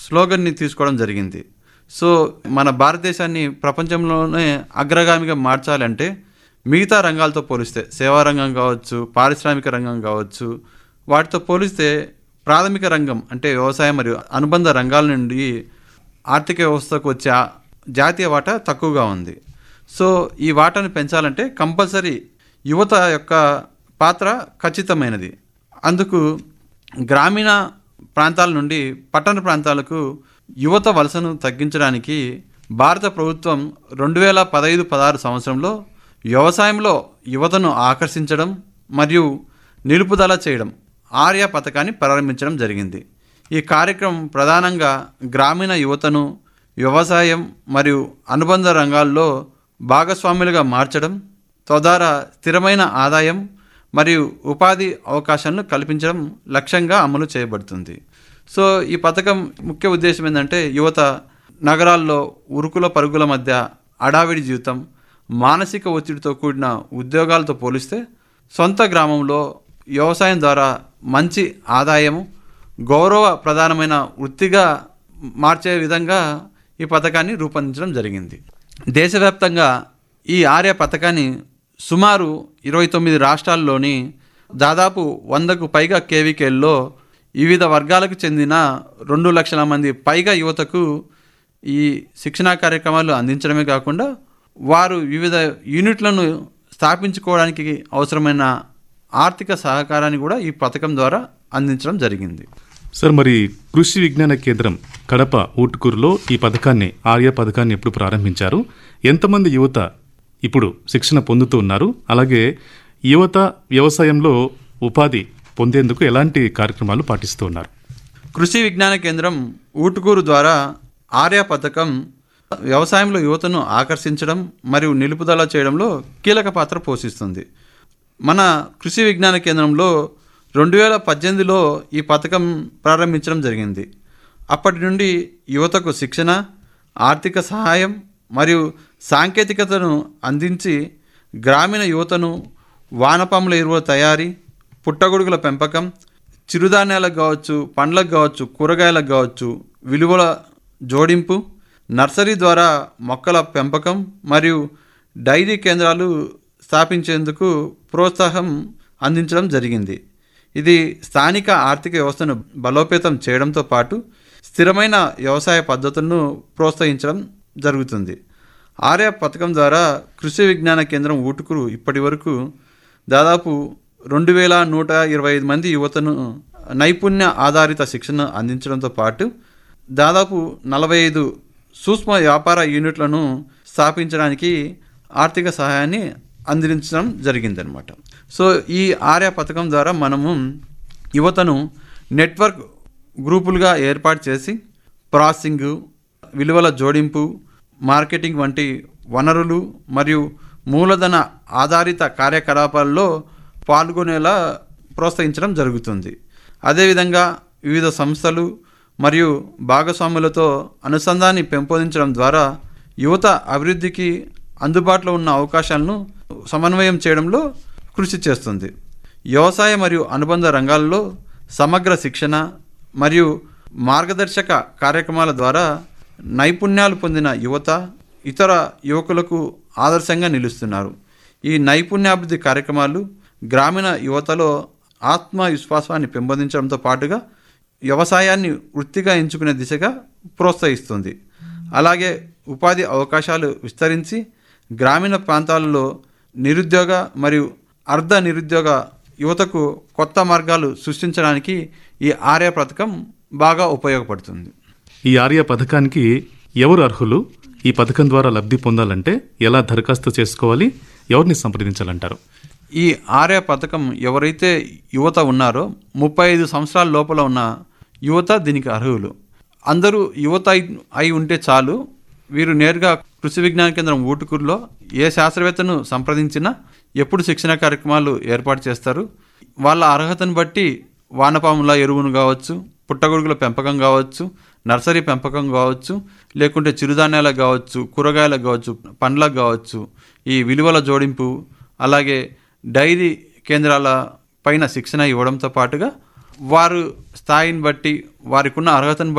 స్లోగన్ని తీసుకోవడం జరిగింది సో మన భారతదేశాన్ని ప్రపంచంలోనే అగ్రగామిగా మార్చాలంటే మిగతా రంగాలతో పోలిస్తే సేవా రంగం కావచ్చు పారిశ్రామిక రంగం కావచ్చు వాటితో పోలిస్తే ప్రాథమిక రంగం అంటే వ్యవసాయం మరియు అనుబంధ రంగాల నుండి ఆర్థిక వ్యవస్థకు వచ్చే ఆ జాతీయ వాటా తక్కువగా ఉంది సో ఈ వాటాను పెంచాలంటే కంపల్సరీ యువత యొక్క పాత్ర ఖచ్చితమైనది అందుకు గ్రామీణ ప్రాంతాల నుండి పట్టణ ప్రాంతాలకు యువత వలసను తగ్గించడానికి భారత ప్రభుత్వం రెండు వేల పదహైదు పదహారు సంవత్సరంలో వ్యవసాయంలో యువతను ఆకర్షించడం మరియు నిలుపుదల చేయడం ఆర్య పథకాన్ని ప్రారంభించడం జరిగింది ఈ కార్యక్రమం ప్రధానంగా గ్రామీణ యువతను వ్యవసాయం మరియు అనుబంధ రంగాల్లో భాగస్వాములుగా మార్చడం తద్వారా స్థిరమైన ఆదాయం మరియు ఉపాధి అవకాశాలను కల్పించడం లక్ష్యంగా అమలు చేయబడుతుంది సో ఈ పథకం ముఖ్య ఉద్దేశం ఏంటంటే యువత నగరాల్లో ఉరుకుల పరుగుల మధ్య అడావిడి జీవితం మానసిక ఒత్తిడితో కూడిన ఉద్యోగాలతో పోలిస్తే సొంత గ్రామంలో వ్యవసాయం ద్వారా మంచి ఆదాయము గౌరవ ప్రధానమైన వృత్తిగా మార్చే విధంగా ఈ పథకాన్ని రూపొందించడం జరిగింది దేశవ్యాప్తంగా ఈ ఆర్య పథకాన్ని సుమారు ఇరవై తొమ్మిది రాష్ట్రాల్లోని దాదాపు వందకు పైగా కేవీకేల్లో వివిధ వర్గాలకు చెందిన రెండు లక్షల మంది పైగా యువతకు ఈ శిక్షణా కార్యక్రమాలు అందించడమే కాకుండా వారు వివిధ యూనిట్లను స్థాపించుకోవడానికి అవసరమైన ఆర్థిక సహకారాన్ని కూడా ఈ పథకం ద్వారా అందించడం జరిగింది సార్ మరి కృషి విజ్ఞాన కేంద్రం కడప ఊటుకూరులో ఈ పథకాన్ని ఆర్య పథకాన్ని ఎప్పుడు ప్రారంభించారు ఎంతమంది యువత ఇప్పుడు శిక్షణ పొందుతూ ఉన్నారు అలాగే యువత వ్యవసాయంలో ఉపాధి పొందేందుకు ఎలాంటి కార్యక్రమాలు పాటిస్తూ ఉన్నారు కృషి విజ్ఞాన కేంద్రం ఊటుకూరు ద్వారా ఆర్య పథకం వ్యవసాయంలో యువతను ఆకర్షించడం మరియు నిలుపుదల చేయడంలో కీలక పాత్ర పోషిస్తుంది మన కృషి విజ్ఞాన కేంద్రంలో రెండు వేల పద్దెనిమిదిలో ఈ పథకం ప్రారంభించడం జరిగింది అప్పటి నుండి యువతకు శిక్షణ ఆర్థిక సహాయం మరియు సాంకేతికతను అందించి గ్రామీణ యువతను వానపాముల ఎరువుల తయారీ పుట్టగొడుగుల పెంపకం చిరుధాన్యాలకు కావచ్చు పండ్లకు కావచ్చు కూరగాయలకు కావచ్చు విలువల జోడింపు నర్సరీ ద్వారా మొక్కల పెంపకం మరియు డైరీ కేంద్రాలు స్థాపించేందుకు ప్రోత్సాహం అందించడం జరిగింది ఇది స్థానిక ఆర్థిక వ్యవస్థను బలోపేతం చేయడంతో పాటు స్థిరమైన వ్యవసాయ పద్ధతులను ప్రోత్సహించడం జరుగుతుంది ఆర్య పథకం ద్వారా కృషి విజ్ఞాన కేంద్రం ఊటుకురు ఇప్పటి వరకు దాదాపు రెండు వేల నూట ఇరవై ఐదు మంది యువతను నైపుణ్య ఆధారిత శిక్షణ అందించడంతో పాటు దాదాపు నలభై ఐదు సూక్ష్మ వ్యాపార యూనిట్లను స్థాపించడానికి ఆర్థిక సహాయాన్ని అందించడం జరిగిందనమాట సో ఈ ఆర్య పథకం ద్వారా మనము యువతను నెట్వర్క్ గ్రూపులుగా ఏర్పాటు చేసి ప్రాసెసింగ్ విలువల జోడింపు మార్కెటింగ్ వంటి వనరులు మరియు మూలధన ఆధారిత కార్యకలాపాల్లో పాల్గొనేలా ప్రోత్సహించడం జరుగుతుంది అదేవిధంగా వివిధ సంస్థలు మరియు భాగస్వాములతో అనుసంధాన్ని పెంపొందించడం ద్వారా యువత అభివృద్ధికి అందుబాటులో ఉన్న అవకాశాలను సమన్వయం చేయడంలో కృషి చేస్తుంది వ్యవసాయ మరియు అనుబంధ రంగాల్లో సమగ్ర శిక్షణ మరియు మార్గదర్శక కార్యక్రమాల ద్వారా నైపుణ్యాలు పొందిన యువత ఇతర యువకులకు ఆదర్శంగా నిలుస్తున్నారు ఈ నైపుణ్యాభివృద్ధి కార్యక్రమాలు గ్రామీణ యువతలో ఆత్మవిశ్వాసాన్ని పెంపొందించడంతో పాటుగా వ్యవసాయాన్ని వృత్తిగా ఎంచుకునే దిశగా ప్రోత్సహిస్తుంది అలాగే ఉపాధి అవకాశాలు విస్తరించి గ్రామీణ ప్రాంతాలలో నిరుద్యోగ మరియు అర్ధ నిరుద్యోగ యువతకు కొత్త మార్గాలు సృష్టించడానికి ఈ ఆర్య పథకం బాగా ఉపయోగపడుతుంది ఈ ఆర్య పథకానికి ఎవరు అర్హులు ఈ పథకం ద్వారా లబ్ధి పొందాలంటే ఎలా దరఖాస్తు చేసుకోవాలి ఎవరిని సంప్రదించాలంటారు ఈ ఆర్య పథకం ఎవరైతే యువత ఉన్నారో ముప్పై ఐదు సంవత్సరాల లోపల ఉన్న యువత దీనికి అర్హులు అందరూ యువత అయి అయి ఉంటే చాలు వీరు నేరుగా కృషి విజ్ఞాన కేంద్రం ఊటుకూరులో ఏ శాస్త్రవేత్తను సంప్రదించినా ఎప్పుడు శిక్షణ కార్యక్రమాలు ఏర్పాటు చేస్తారు వాళ్ళ అర్హతను బట్టి వానపాముల ఎరువును కావచ్చు పుట్టగొడుగుల పెంపకం కావచ్చు నర్సరీ పెంపకం కావచ్చు లేకుంటే చిరుధాన్యాలకు కావచ్చు కూరగాయలకు కావచ్చు పండ్లకు కావచ్చు ఈ విలువల జోడింపు అలాగే డైరీ కేంద్రాల పైన శిక్షణ ఇవ్వడంతో పాటుగా వారు స్థాయిని బట్టి వారికి ఉన్న అర్హతను బట్టి